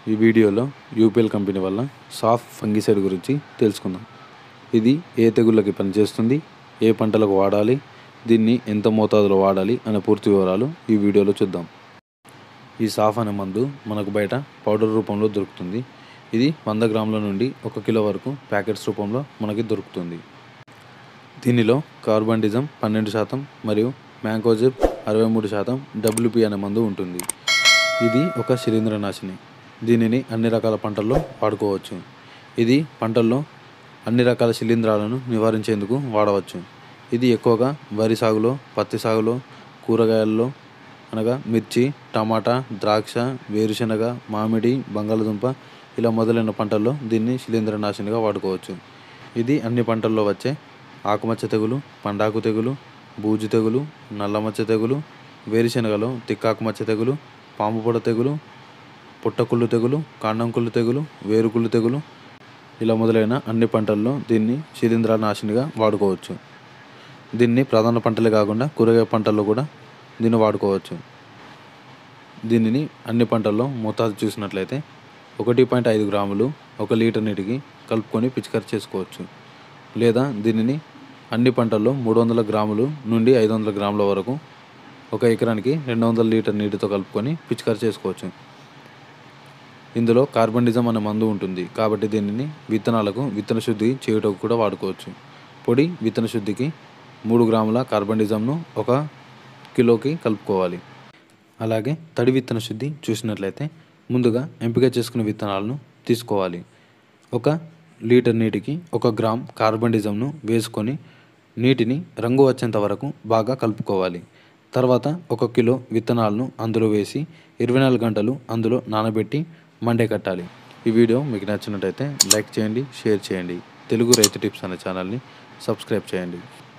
ఈ వీడియోలో UPL company వల్ల సాఫ్ ఫంగిసైడ్ గురించి తెలుసుకుందాం ఇది ఏ తెగుళ్ళకి పనిచేస్తుంది ఏ పంటలకు వాడాలి దీన్ని ఎంత మోతాదులో వాడాలి అనే పూర్తి వివరాలు ఈ వీడియోలో చూద్దాం ఈ సాఫ్ అనే మందు మనకు బయట పౌడర్ రూపంలో దొరుకుతుంది ఇది వంద గ్రాముల నుండి ఒక కిలో వరకు ప్యాకెట్స్ రూపంలో మనకి దొరుకుతుంది దీనిలో కార్బండిజం పన్నెండు శాతం మరియు మ్యాంకోజిప్ అరవై మూడు శాతం డబ్ల్యూపీ అనే మందు ఉంటుంది ఇది ఒక శిలీంద్రనాశిని దీనిని అన్ని రకాల పంటల్లో వాడుకోవచ్చు ఇది పంటల్లో అన్ని రకాల శిలీంధ్రాలను నివారించేందుకు వాడవచ్చు ఇది ఎక్కువగా వరి సాగులో పత్తి సాగులో కూరగాయల్లో అనగా మిర్చి టమాటా ద్రాక్ష వేరుశనగ మామిడి బంగాళదుంప ఇలా మొదలైన పంటల్లో దీన్ని శిలీంద్రనాశినిగా వాడుకోవచ్చు ఇది అన్ని పంటల్లో వచ్చే ఆకుమచ్చ తెగులు పండాకు తెగులు బూజు తెగులు నల్లమచ్చ తెగులు వేరుశనగలో తిక్కాకుమచ్చ తెగులు పాము పొడ తెగులు పుట్టకుళ్ళు తెగులు కాండంకుళ్ళు తెగులు వేరుకుళ్ళు తెగులు ఇలా మొదలైన అన్ని పంటల్లో దీన్ని శిలీంద్రనాశినిగా వాడుకోవచ్చు దీన్ని ప్రధాన పంటలే కాకుండా కూరగాయ పంటల్లో కూడా దీన్ని వాడుకోవచ్చు దీనిని అన్ని పంటల్లో మోతాదు చూసినట్లయితే ఒకటి పాయింట్ ఐదు గ్రాములు ఒక లీటర్ నీటికి కలుపుకొని పిచికారి చేసుకోవచ్చు లేదా దీనిని అన్ని పంటల్లో మూడు వందల గ్రాములు నుండి ఐదు వందల గ్రాముల వరకు ఒక ఎకరానికి రెండు వందల లీటర్ నీటితో కలుపుకొని పిచికారి చేసుకోవచ్చు ఇందులో కార్బండిజం అనే మందు ఉంటుంది కాబట్టి దీనిని విత్తనాలకు విత్తన శుద్ధి చేయుటకు కూడా వాడుకోవచ్చు పొడి విత్తన శుద్ధికి మూడు గ్రాముల కార్బండిజంను ఒక కిలోకి కలుపుకోవాలి అలాగే తడి విత్తన శుద్ధి చూసినట్లయితే ముందుగా ఎంపిక చేసుకున్న విత్తనాలను తీసుకోవాలి ఒక లీటర్ నీటికి ఒక గ్రామ్ కార్బండిజంను వేసుకొని నీటిని రంగు వచ్చేంత వరకు బాగా కలుపుకోవాలి తర్వాత ఒక కిలో విత్తనాలను అందులో వేసి ఇరవై నాలుగు గంటలు అందులో నానబెట్టి మండే కట్టాలి ఈ వీడియో మీకు నచ్చినట్టయితే లైక్ చేయండి షేర్ చేయండి తెలుగు రైతు టిప్స్ అనే ఛానల్ని సబ్స్క్రైబ్ చేయండి